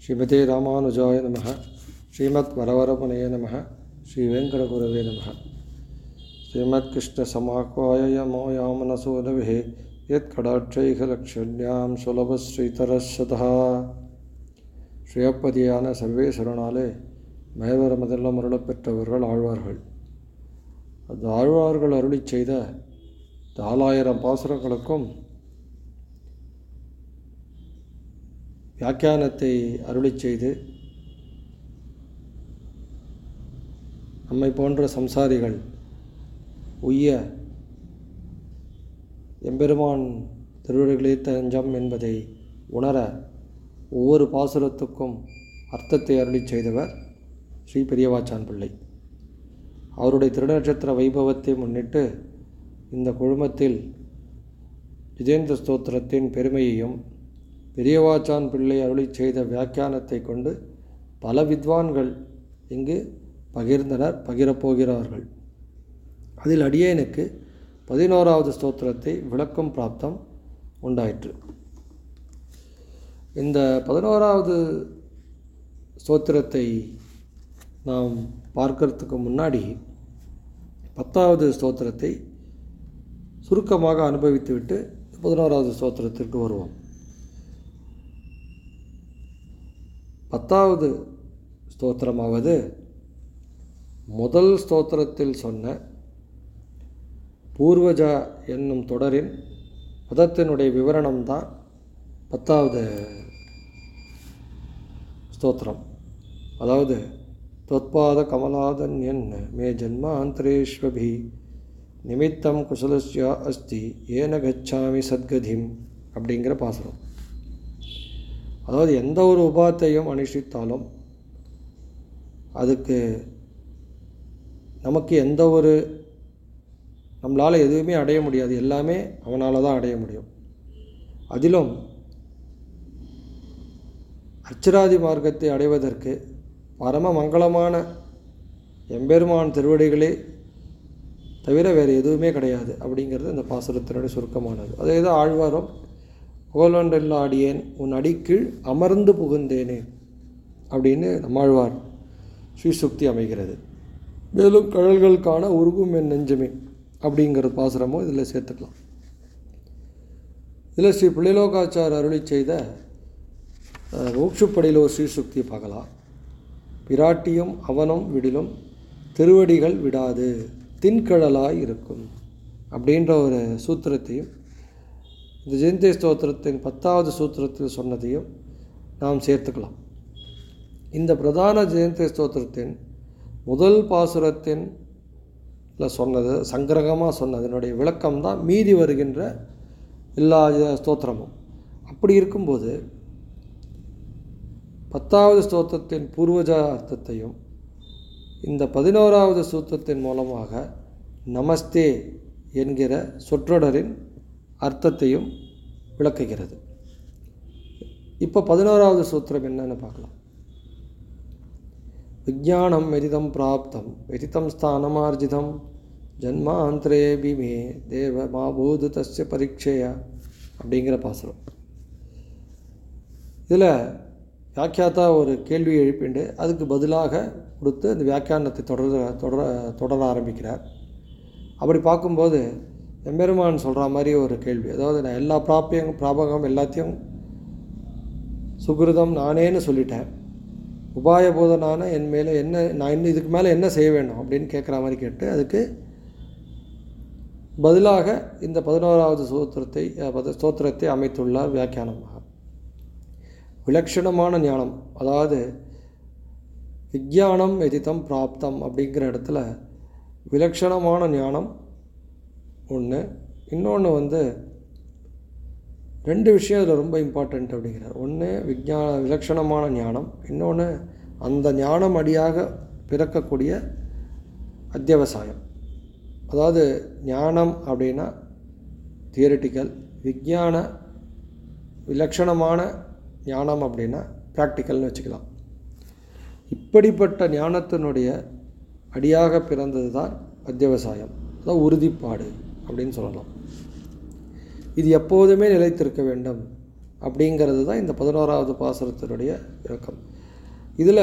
ஸ்ரீமதே ராமானுஜாய நம ஸ்ரீமத் வரவரமனைய நம ஸ்ரீ வெங்கடகுரவே நம श्रीमत्कृष्णसमाह्वाय मोयामनसूनविः यत्कडाक्षैकलक्षण्यां सुलभश्रीतरस्वतः ஸ்ரீயப்பதியான சர்வேஸ்வரனாலே மயவரமதெல்லாம் அருளப் பெற்றவர்கள் ஆழ்வார்கள் அந்த ஆழ்வார்கள் அருளி செய்த நாலாயிரம் பாசுரங்களுக்கும் வியாக்கியானத்தை அருளி செய்து நம்மை போன்ற சம்சாரிகள் உய்ய எம்பெருமான் திருவடிகளே தஞ்சம் என்பதை உணர ஒவ்வொரு பாசுரத்துக்கும் அர்த்தத்தை அருளி செய்தவர் ஸ்ரீ பெரியவாச்சான் பிள்ளை அவருடைய திருநட்சத்திர வைபவத்தை முன்னிட்டு இந்த குழுமத்தில் ஜிதேந்திர ஸ்தோத்திரத்தின் பெருமையையும் பெரியவாச்சான் பிள்ளை அருளி செய்த வியாக்கியானத்தை கொண்டு பல வித்வான்கள் இங்கு பகிர்ந்தனர் பகிரப்போகிறார்கள் அதில் அடியேனுக்கு பதினோராவது ஸ்தோத்திரத்தை விளக்கும் பிராப்தம் உண்டாயிற்று இந்த பதினோராவது ஸ்தோத்திரத்தை நாம் பார்க்கறதுக்கு முன்னாடி பத்தாவது ஸ்தோத்திரத்தை சுருக்கமாக அனுபவித்துவிட்டு பதினோராவது ஸ்தோத்திரத்திற்கு வருவோம் பத்தாவது ஸ்தோத்திரமாவது முதல் ஸ்தோத்திரத்தில் சொன்ன பூர்வஜா என்னும் தொடரின் பதத்தினுடைய விவரணம்தான் பத்தாவது ஸ்தோத்திரம் அதாவது தொத்பாத கமலாதன் என்ன மே ஜன்மாந்தரேஸ்வபி நிமித்தம் குசலஸ்யா அஸ்தி ஏன கச்சாமி சத்கதிம் அப்படிங்கிற பாசுரம் அதாவது எந்த ஒரு உபாத்தையும் அனுஷ்டித்தாலும் அதுக்கு நமக்கு எந்த ஒரு நம்மளால் எதுவுமே அடைய முடியாது எல்லாமே அவனால் தான் அடைய முடியும் அதிலும் அச்சராதி மார்க்கத்தை அடைவதற்கு பரம மங்களமான எம்பெருமான் திருவடிகளே தவிர வேறு எதுவுமே கிடையாது அப்படிங்கிறது இந்த பாசுரத்தினுடைய சுருக்கமானது அதே தான் ஆழ்வாரும் புகழொன்றெல்லா அடியேன் உன் அடிக்கீழ் அமர்ந்து புகுந்தேனே அப்படின்னு நம்மாழ்வார் ஸ்ரீசுக்தி அமைகிறது மேலும் கழல்கள் காண உருகும் என் நெஞ்சமே அப்படிங்கிற பாசுரமும் இதில் சேர்த்துக்கலாம் இதில் ஸ்ரீ பிள்ளைலோகாச்சார் அருளி செய்த மோட்சுப்படியில் ஒரு ஸ்ரீசுக்தி பார்க்கலாம் பிராட்டியும் அவனும் விடிலும் திருவடிகள் விடாது தின்கழலாய் இருக்கும் அப்படின்ற ஒரு சூத்திரத்தையும் இந்த ஜெயந்தி ஸ்தோத்திரத்தின் பத்தாவது சூத்திரத்தில் சொன்னதையும் நாம் சேர்த்துக்கலாம் இந்த பிரதான ஜெயந்தி ஸ்தோத்திரத்தின் முதல் பாசுரத்தின் சொன்னது சங்கிரகமாக சொன்னதனுடைய விளக்கம் தான் மீதி வருகின்ற எல்லா ஸ்தோத்திரமும் அப்படி இருக்கும்போது பத்தாவது ஸ்தோத்திரத்தின் பூர்வஜ அர்த்தத்தையும் இந்த பதினோராவது சூத்திரத்தின் மூலமாக நமஸ்தே என்கிற சொற்றொடரின் அர்த்தத்தையும் விளக்குகிறது இப்போ பதினோராவது சூத்திரம் என்னன்னு பார்க்கலாம் விஜானம் வெதிதம் பிராப்தம் வெதிதம் ஸ்தானமார்ஜிதம் ஜன்மாந்திரே பிமே தேவ மாபூது தஸ்ய பரீட்சையா அப்படிங்கிற பாசுரம் இதில் வியாக்கியாத்தா ஒரு கேள்வி எழுப்பிண்டு அதுக்கு பதிலாக கொடுத்து அந்த வியாக்கியானத்தை தொடர தொடர தொடர ஆரம்பிக்கிறார் அப்படி பார்க்கும்போது எம்பெருமான் சொல்கிற மாதிரி ஒரு கேள்வி அதாவது நான் எல்லா பிராப்பியம் பிராபகம் எல்லாத்தையும் சுகிருதம் நானேன்னு சொல்லிட்டேன் உபாயபூதனான என் மேலே என்ன நான் இன்னும் இதுக்கு மேலே என்ன செய்ய வேண்டும் அப்படின்னு கேட்குற மாதிரி கேட்டு அதுக்கு பதிலாக இந்த பதினோராவது சூத்திரத்தை ஸ்தோத்திரத்தை அமைத்துள்ளார் வியாக்கியானமாக விலக்ஷணமான ஞானம் அதாவது விஜயானம் எதித்தம் பிராப்தம் அப்படிங்கிற இடத்துல விலக்ஷணமான ஞானம் ஒன்று இன்னொன்று வந்து ரெண்டு விஷயம் அதில் ரொம்ப இம்பார்ட்டண்ட் அப்படிங்கிறார் ஒன்று விஜா விலக்ஷணமான ஞானம் இன்னொன்று அந்த ஞானம் அடியாக பிறக்கக்கூடிய அத்தியவசாயம் அதாவது ஞானம் அப்படின்னா தியரிட்டிக்கல் விஜயான விலக்ஷணமான ஞானம் அப்படின்னா ப்ராக்டிக்கல்னு வச்சுக்கலாம் இப்படிப்பட்ட ஞானத்தினுடைய அடியாக பிறந்தது தான் அத்தியவசாயம் அதாவது உறுதிப்பாடு அப்படின்னு சொல்லலாம் இது எப்போதுமே நிலைத்திருக்க வேண்டும் அப்படிங்கிறது தான் இந்த பதினோராவது பாசுரத்தினுடைய விளக்கம் இதில்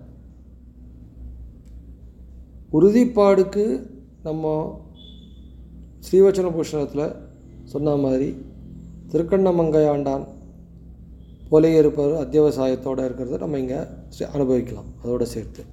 உறுதிப்பாடுக்கு நம்ம ஸ்ரீவச்சன பூஷணத்தில் சொன்ன மாதிரி திருக்கண்ணமங்கையாண்டான் போலே இருப்பவர் அத்தியாவசாயத்தோடு இருக்கிறத நம்ம இங்கே அனுபவிக்கலாம் அதோடு சேர்த்து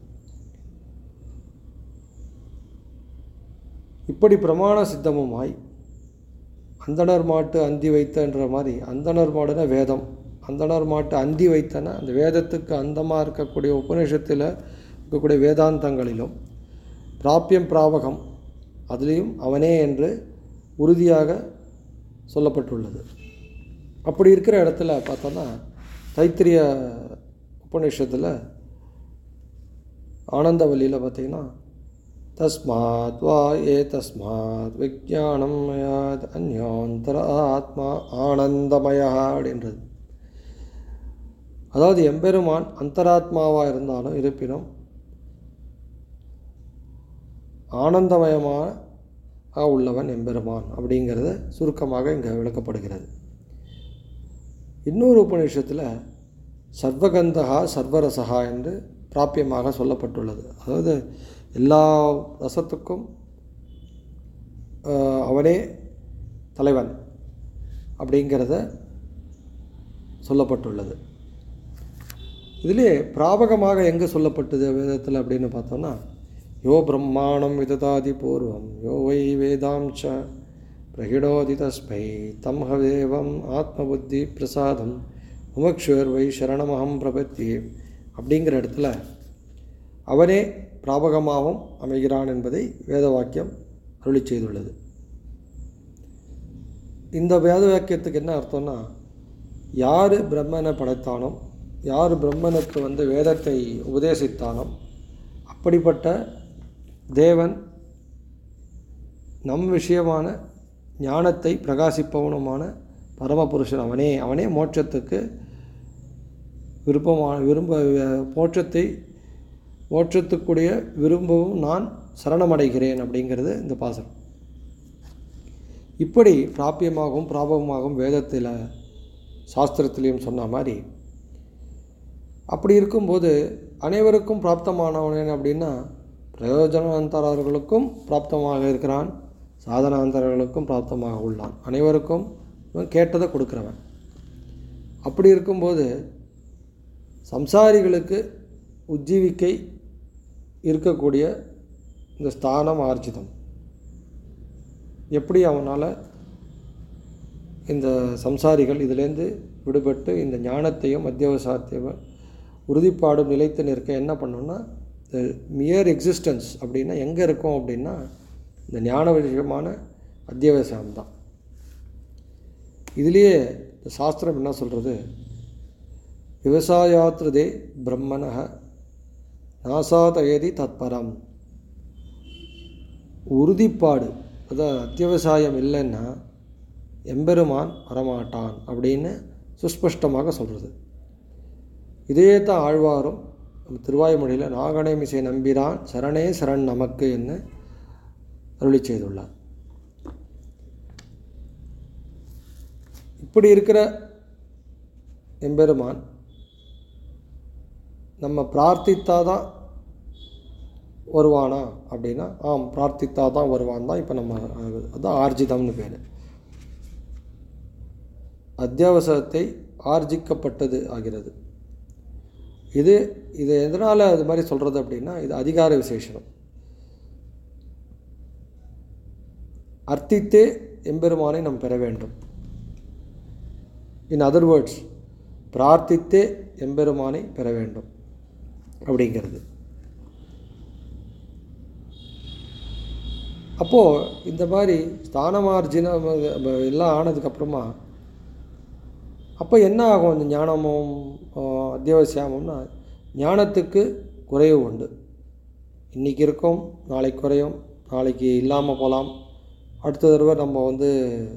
இப்படி பிரமாண சித்தமுமாய் அந்தணர் மாட்டு அந்தி வைத்தன்ற மாதிரி அந்தணர் மாடுனா வேதம் அந்தணர் மாட்டு அந்தி வைத்தன அந்த வேதத்துக்கு அந்தமாக இருக்கக்கூடிய உபநிஷத்தில் இருக்கக்கூடிய வேதாந்தங்களிலும் பிராப்பியம் பிராபகம் அதுலேயும் அவனே என்று உறுதியாக சொல்லப்பட்டுள்ளது அப்படி இருக்கிற இடத்துல பார்த்தோன்னா தைத்திரிய உபநிஷத்தில் ஆனந்தவல்லியில் பார்த்திங்கன்னா தஸ்மாத் வா ஏ தஸ்மாத் விஜானம் மயாத் அந்யோந்தர ஆத்மா ஆனந்தமயா அப்படின்றது அதாவது எம்பெருமான் அந்தராத்மாவாக இருந்தாலும் இருப்பினும் ஆனந்தமயமாக உள்ளவன் எம்பெருமான் அப்படிங்கிறது சுருக்கமாக இங்கே விளக்கப்படுகிறது இன்னொரு உபநிஷத்தில் சர்வகந்தகா சர்வரசகா என்று பிராப்பியமாக சொல்லப்பட்டுள்ளது அதாவது எல்லா ரசத்துக்கும் அவனே தலைவன் அப்படிங்கிறத சொல்லப்பட்டுள்ளது இதிலே பிராபகமாக எங்கே சொல்லப்பட்டது வேதத்தில் அப்படின்னு பார்த்தோன்னா யோ பிரம்மாணம் விததாதி பூர்வம் யோ வை வேதாம்ச பிரகிடோதி தஸ்மை தம் ஹவேவம் ஆத்மபுத்தி பிரசாதம் முமக்ஷுவர் வை சரணமகம் பிரபத்தி அப்படிங்கிற இடத்துல அவனே பிராபகமாகவும் அமைகிறான் என்பதை வேத வாக்கியம் அருளி செய்துள்ளது இந்த வேத வாக்கியத்துக்கு என்ன அர்த்தம்னா யார் பிரம்மனை படைத்தானோ யார் பிரம்மனுக்கு வந்து வேதத்தை உபதேசித்தானோ அப்படிப்பட்ட தேவன் நம் விஷயமான ஞானத்தை பிரகாசிப்பவனுமான பரமபுருஷன் அவனே அவனே மோட்சத்துக்கு விருப்பமான விரும்ப மோட்சத்தை மோட்சத்துக்குடைய விரும்பவும் நான் சரணமடைகிறேன் அப்படிங்கிறது இந்த பாசனம் இப்படி பிராப்பியமாகவும் பிராபகமாகவும் வேதத்தில் சாஸ்திரத்திலையும் சொன்ன மாதிரி அப்படி இருக்கும்போது அனைவருக்கும் பிராப்தமானவன் அப்படின்னா பிரயோஜனாந்தரர்களுக்கும் பிராப்தமாக இருக்கிறான் சாதனாந்தரர்களுக்கும் பிராப்தமாக உள்ளான் அனைவருக்கும் இவன் கேட்டதை கொடுக்குறவன் அப்படி இருக்கும்போது சம்சாரிகளுக்கு உஜ்ஜீவிக்கை இருக்கக்கூடிய இந்த ஸ்தானம் ஆர்ஜிதம் எப்படி அவனால் இந்த சம்சாரிகள் இதிலேருந்து விடுபட்டு இந்த ஞானத்தையும் அத்தியாவசாயத்தையும் உறுதிப்பாடும் நிலைத்து நிற்க என்ன பண்ணோன்னா இந்த மியர் எக்ஸிஸ்டன்ஸ் அப்படின்னா எங்கே இருக்கும் அப்படின்னா இந்த ஞான விஷயமான அத்தியாவசியம் தான் இதுலேயே இந்த சாஸ்திரம் என்ன சொல்கிறது விவசாயாத்ருதே பிரம்மண நாசாதயதி தத்பரம் உறுதிப்பாடு அதாவது அத்தியாவசாயம் இல்லைன்னா எம்பெருமான் வரமாட்டான் அப்படின்னு சுஸ்பஷ்டமாக சொல்கிறது இதே தான் ஆழ்வாரும் நம்ம திருவாய்மொழியில் நாகணமிசை நம்பிரான் சரணே சரண் நமக்கு என்று அருளி செய்துள்ளார் இப்படி இருக்கிற எம்பெருமான் நம்ம பிரார்த்தித்தாதான் வருவானா அப்படின்னா ஆம் பிரார்த்தித்தா தான் வருவான் தான் இப்போ நம்ம அதுதான் ஆர்ஜிதம்னு பேர் அத்தியாவசத்தை ஆர்ஜிக்கப்பட்டது ஆகிறது இது இது எதனால் அது மாதிரி சொல்கிறது அப்படின்னா இது அதிகார விசேஷனம் அர்த்தித்தே எம்பெருமானை நாம் பெற வேண்டும் இன் அதர் வேர்ட்ஸ் பிரார்த்தித்தே எம்பெருமானை பெற வேண்டும் அப்படிங்கிறது அப்போது இந்த மாதிரி ஸ்தானமார்ஜினம் எல்லாம் ஆனதுக்கப்புறமா அப்போ என்ன ஆகும் இந்த ஞானமும் அத்தியாவசியமும்னா ஞானத்துக்கு குறைவு உண்டு இன்றைக்கி இருக்கும் நாளைக்கு குறையும் நாளைக்கு இல்லாமல் போகலாம் அடுத்த தடவை நம்ம வந்து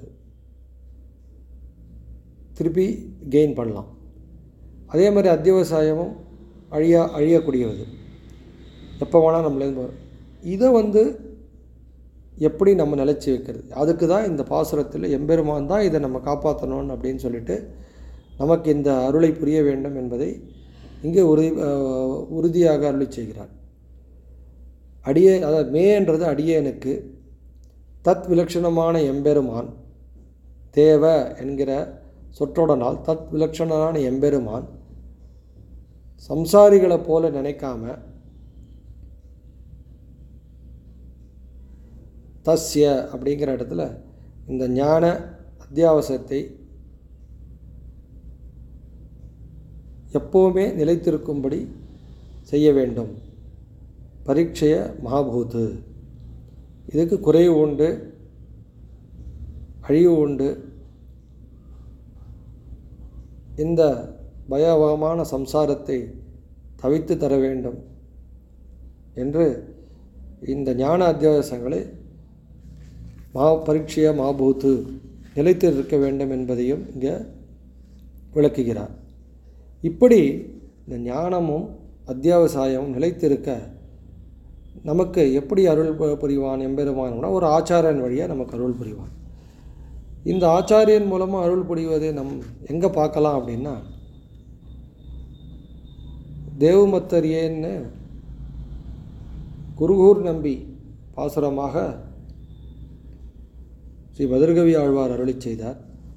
திருப்பி கெயின் பண்ணலாம் அதே மாதிரி அத்தியாவசாயமும் அழியா அழியக்கூடியது எப்போ வேணால் நம்மளேருந்து இதை வந்து எப்படி நம்ம நிலச்சி வைக்கிறது அதுக்கு தான் இந்த பாசுரத்தில் எம்பெருமான் தான் இதை நம்ம காப்பாற்றணும் அப்படின்னு சொல்லிட்டு நமக்கு இந்த அருளை புரிய வேண்டும் என்பதை இங்கே உறுதி உறுதியாக அருளி செய்கிறார் அடியே அதாவது மேன்றது அடியேனுக்கு தத் விலட்சணமான எம்பெருமான் தேவ என்கிற சொற்றொடனால் தத் விலட்சணமான எம்பெருமான் சம்சாரிகளை போல நினைக்காம தஸ்ய அப்படிங்கிற இடத்துல இந்த ஞான அத்தியாவசியத்தை எப்போவுமே நிலைத்திருக்கும்படி செய்ய வேண்டும் பரீட்சைய மகாபூத்து இதுக்கு குறைவு உண்டு அழிவு உண்டு இந்த பயவமான சம்சாரத்தை தவித்து தர வேண்டும் என்று இந்த ஞான அத்தியாவசங்களை மா பரீட்சைய மாபூத்து நிலைத்து இருக்க வேண்டும் என்பதையும் இங்கே விளக்குகிறார் இப்படி இந்த ஞானமும் அத்தியாவசாயமும் நிலைத்திருக்க நமக்கு எப்படி அருள் பு- புரிவான் எம்பெருமானம்னா ஒரு ஆச்சாரியன் வழியாக நமக்கு அருள் புரிவான் இந்த ஆச்சாரியன் மூலமாக அருள் புரிவது நம் எங்கே பார்க்கலாம் அப்படின்னா தேவமத்தரியன்னு குருகூர் நம்பி பாசுரமாக ஸ்ரீ மதுர்கவி ஆழ்வார் அருளிச் செய்தார்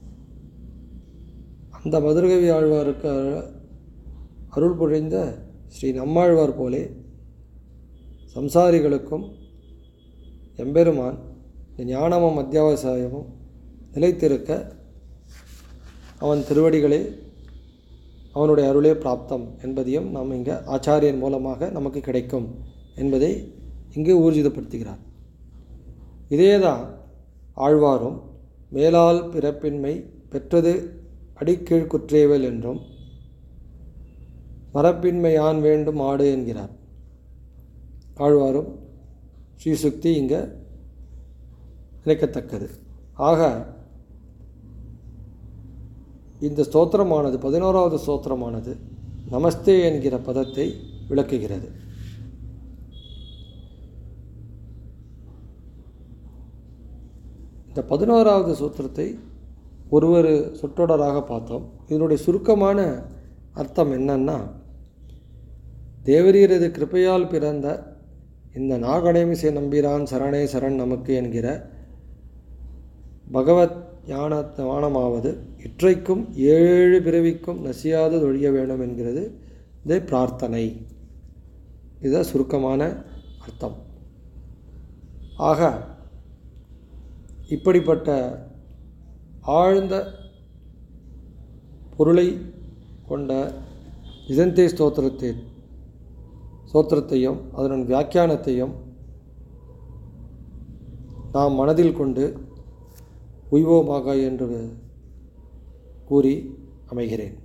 அந்த மதுர்கவி ஆழ்வாருக்கு அரு- அருள் புரிந்த ஸ்ரீ நம்மாழ்வார் போலே சம்சாரிகளுக்கும் எம்பெருமான் இந்த ஞானமும் அத்தியாவசாயமும் நிலைத்திருக்க அவன் திருவடிகளே அவனுடைய அருளே பிராப்தம் என்பதையும் நாம் இங்கே ஆச்சாரியன் மூலமாக நமக்கு கிடைக்கும் என்பதை இங்கே ஊர்ஜிதப்படுத்துகிறார் இதேதான் ஆழ்வாரும் மேலால் பிறப்பின்மை பெற்றது அடிக்கீழ் குற்றேவல் என்றும் மரப்பின்மை யான் வேண்டும் ஆடு என்கிறார் ஆழ்வாரும் ஸ்ரீசுக்தி இங்கே நினைக்கத்தக்கது ஆக இந்த ஸ்தோத்திரமானது பதினோராவது ஸ்தோத்திரமானது நமஸ்தே என்கிற பதத்தை விளக்குகிறது இந்த பதினோராவது சூத்திரத்தை ஒரு ஒரு சொற்றொடராக பார்த்தோம் இதனுடைய சுருக்கமான அர்த்தம் என்னன்னா தேவரீரது கிருபையால் பிறந்த இந்த நாகணேமிசை நம்பிரான் சரணே சரண் நமக்கு என்கிற பகவத் ஞான ஞானமாவது இற்றைக்கும் ஏழு பிறவிக்கும் நசியாது ஒழிய வேண்டும் என்கிறது இது பிரார்த்தனை இதுதான் சுருக்கமான அர்த்தம் ஆக இப்படிப்பட்ட ஆழ்ந்த பொருளை கொண்ட இதந்தே ஸ்தோத்திரத்தை ஸ்தோத்திரத்தையும் அதன் வியாக்கியானத்தையும் நாம் மனதில் கொண்டு உய்வோமாக என்று கூறி அமைகிறேன்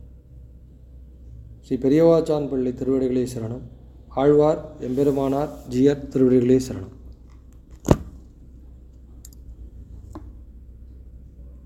ஸ்ரீ பெரியவாச்சான் பிள்ளை திருவடிகளே சரணம் ஆழ்வார் எம்பெருமானார் ஜியர் திருவடிகளே சரணம்